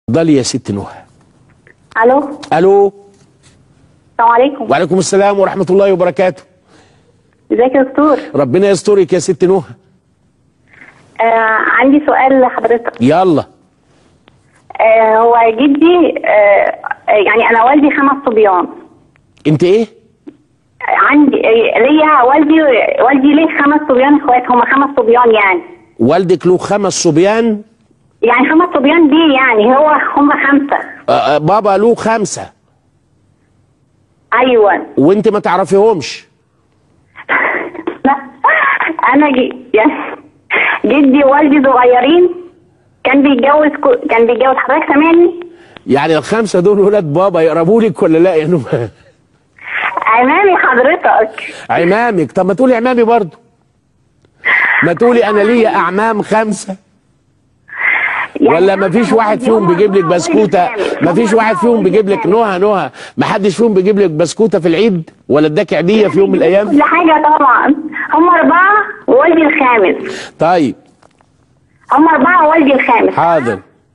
اتفضلي يا ست نهى الو الو السلام عليكم وعليكم السلام ورحمه الله وبركاته ازيك يا دكتور ربنا يسترك يا ست نهى آه عندي سؤال لحضرتك يلا آه هو جدي آه يعني انا والدي خمس صبيان انت ايه عندي آه، ليا والدي والدي ليه خمس صبيان اخوات هم خمس صبيان يعني والدك له خمس صبيان يعني خمس صبيان دي يعني هو هم خمسه آه، آه، بابا له خمسه ايوه وانت ما تعرفيهمش لا انا جي يعني جدي ووالدي صغيرين كان بيتجوز كو... كان بيتجوز حضرتك سامعني يعني الخمسه دول ولاد بابا يقربوا لك ولا لا يا نهى امامي حضرتك عمامك طب ما تقولي عمامي برضو ما تقولي انا ليا اعمام خمسه يعني ولا ما فيش واحد فيهم بيجيب لك بسكوته ما فيش واحد فيهم بيجيب لك نهى نهى ما حدش فيهم بيجيب لك بسكوته في العيد ولا اداك عيديه في يوم من الايام كل حاجة طبعا هم أربعة ووالدي الخامس طيب هم أربعة ووالدي الخامس حاضر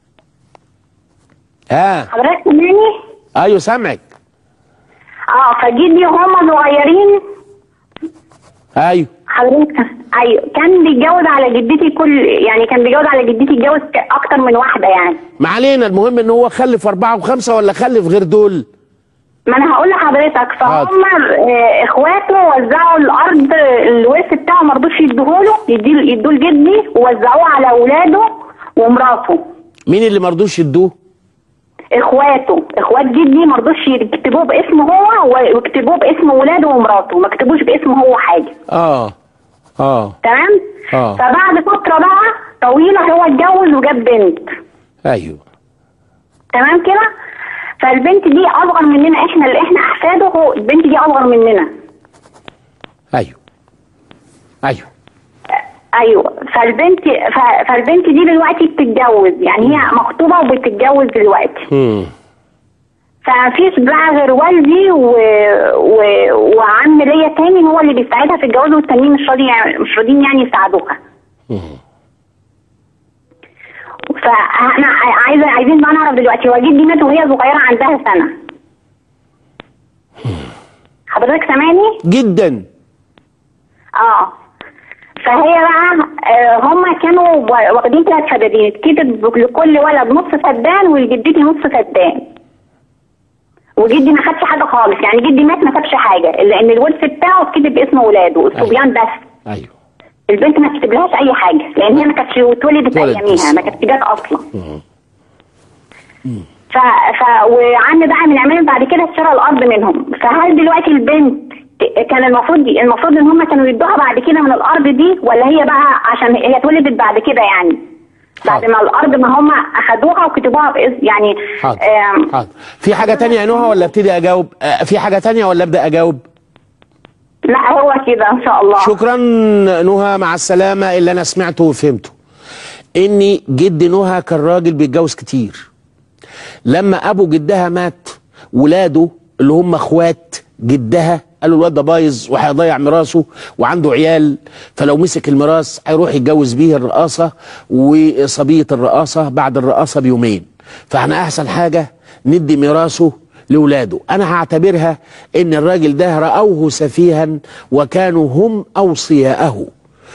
ها حضرتك سامعني؟ ايوه سامعك اه فجدي وهم صغيرين ايوه حضرتك ايوه كان بيتجوز على جدتي كل يعني كان بيتجوز على جدتي اتجوز ك- اكتر من واحده يعني ما علينا المهم ان هو خلف اربعه وخمسه ولا خلف غير دول ما انا هقول لحضرتك حاضر. فهم آه، اخواته وزعوا الارض الورث بتاعه ما رضوش يدوهوله يديه- يدوه لجدي ووزعوه على اولاده ومراته مين اللي مرضوش يدوه اخواته اخوات جدي ما رضوش يكتبوه باسمه هو ويكتبوه باسم ولاده ومراته ما كتبوش باسمه هو حاجه اه اه تمام آه. فبعد فتره بقى طويله هو اتجوز وجاب بنت ايوه تمام كده فالبنت دي اصغر مننا احنا اللي احنا احفاده هو البنت دي اصغر مننا ايوه ايوه ايوه فالبنت ف- فالبنت دي دلوقتي بتتجوز يعني هي مخطوبه وبتتجوز دلوقتي امم فمفيش بقى غير والدي و... و... وعم ليا تاني هو اللي بيساعدها في الجواز والتانيين مش راضي مش راضيين يعني يساعدوها فاحنا عايزه عايزين بقى نعرف دلوقتي هو جدي مات وهي صغيره عندها سنه حضرتك سامعني؟ جدا اه فهي بقى آه هم كانوا وا- واخدين ثلاث فدادين اتكتب لكل ولد نص فدان ولجدتي نص فدان وجدي ما خدش حاجه خالص يعني جدي مات ما سابش حاجه الا ان الورث بتاعه اتكتب باسم ولاده الصبيان بس ايوه البنت ما كتبلهاش اي حاجه لان هي ما كانتش اتولدت اتولدت اياميها بس. ما كانتش جت اصلا ف... ف وعم بقى من عمام بعد كده اشترى الارض منهم فهل دلوقتي البنت كان المفروض المفروض ان هم كانوا يدوها بعد كده من الارض دي ولا هي بقى عشان هي اتولدت بعد كده يعني بعد حاضر. ما الارض ما هم اخدوها وكتبوها باسم يعني حاضر آم، حاضر في حاجه تانية يا نهى ولا ابتدي اجاوب آه في حاجه تانية ولا ابدا اجاوب لا هو كده ان شاء الله شكرا نهى مع السلامة اللي أنا سمعته وفهمته إن جد نهى كان راجل بيتجوز كتير لما أبو جدها مات ولاده اللي هم أخوات جدها قالوا الواد ده بايظ وهيضيع ميراثه وعنده عيال فلو مسك الميراث هيروح يتجوز بيه الرقاصة وصبية الرقاصة بعد الرقاصة بيومين فاحنا أحسن حاجة ندي ميراثه لولاده انا هعتبرها ان الراجل ده رأوه سفيها وكانوا هم اوصياءه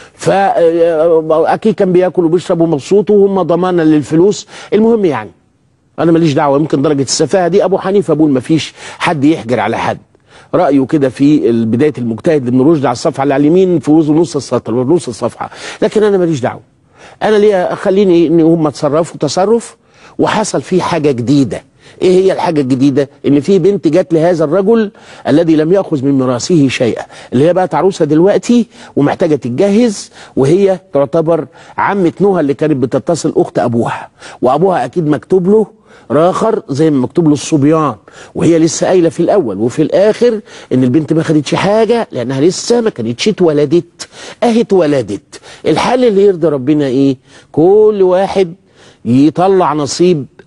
فاكيد كان بياكل وبيشرب ومبسوط وهم ضمانا للفلوس المهم يعني انا ماليش دعوه يمكن درجه السفاهه دي ابو حنيفه بيقول ما فيش حد يحجر على حد رايه كده في بدايه المجتهد ابن رشد على الصفحه اللي على اليمين في نص السطر نص الصفحه لكن انا ماليش دعوه انا ليه خليني ان هم تصرفوا تصرف وحصل فيه حاجه جديده ايه هي الحاجه الجديده ان في بنت جت لهذا الرجل الذي لم ياخذ من ميراثه شيئا اللي هي بقت عروسه دلوقتي ومحتاجه تتجهز وهي تعتبر عمه نهى اللي كانت بتتصل اخت ابوها وابوها اكيد مكتوب له راخر زي ما مكتوب له الصبيان وهي لسه قايله في الاول وفي الاخر ان البنت ما خدتش حاجه لانها لسه ما كانتش اتولدت اهي اتولدت الحل اللي يرضي ربنا ايه كل واحد يطلع نصيب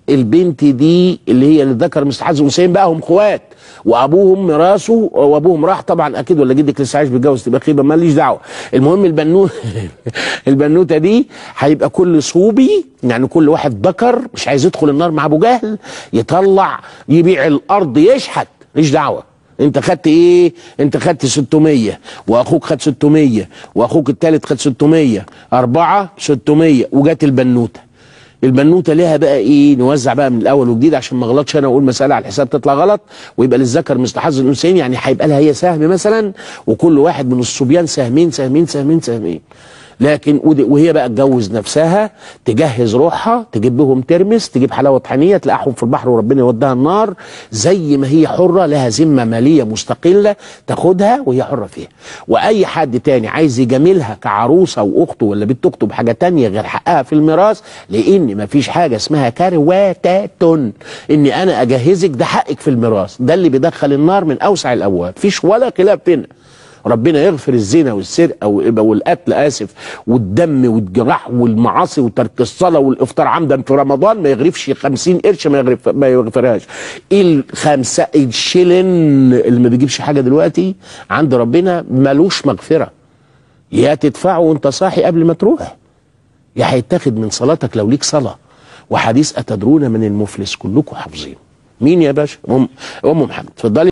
البنت دي اللي هي اللي ذكر مستحاز الانثيين بقى هم اخوات وابوهم ميراثه وابوهم راح طبعا اكيد ولا جدك لسه عايش بيتجوز تبقى خيبه ماليش دعوه المهم البنوت البنوته دي هيبقى كل صوبي يعني كل واحد ذكر مش عايز يدخل النار مع ابو جهل يطلع يبيع الارض يشحت ماليش دعوه انت خدت ايه انت خدت 600 واخوك خد 600 واخوك الثالث خد 600 اربعة 600 وجات البنوته البنوته ليها بقى ايه نوزع بقى من الاول وجديد عشان ما اغلطش انا واقول مساله على الحساب تطلع غلط ويبقى للذكر مثل حظ الانثيين يعني هيبقى لها هي سهم مثلا وكل واحد من الصبيان سهمين سهمين سهمين سهمين لكن ودي- وهي بقى تجوز نفسها تجهز روحها تجيب لهم ترمس تجيب حلاوه طحينيه تلاقيهم في البحر وربنا يوديها النار زي ما هي حره لها ذمه ماليه مستقله تاخدها وهي حره فيها واي حد تاني عايز يجاملها كعروسه واخته ولا بنت اخته بحاجه تانية غير حقها في الميراث لان مفيش حاجه اسمها كرواتات اني انا اجهزك ده حقك في الميراث ده اللي بيدخل النار من اوسع الابواب فيش ولا خلاف هنا ربنا يغفر الزنا والسرقه والقتل اسف والدم والجراح والمعاصي وترك الصلاه والافطار عمدا في رمضان ما يغرفش 50 قرش ما يغرف ما يغفرهاش الخمسه الشلن اللي ما بيجيبش حاجه دلوقتي عند ربنا ملوش مغفره يا تدفعه وانت صاحي قبل ما تروح يا هيتاخد من صلاتك لو ليك صلاه وحديث اتدرون من المفلس كلكم حافظين مين يا باشا ام ام محمد اتفضلي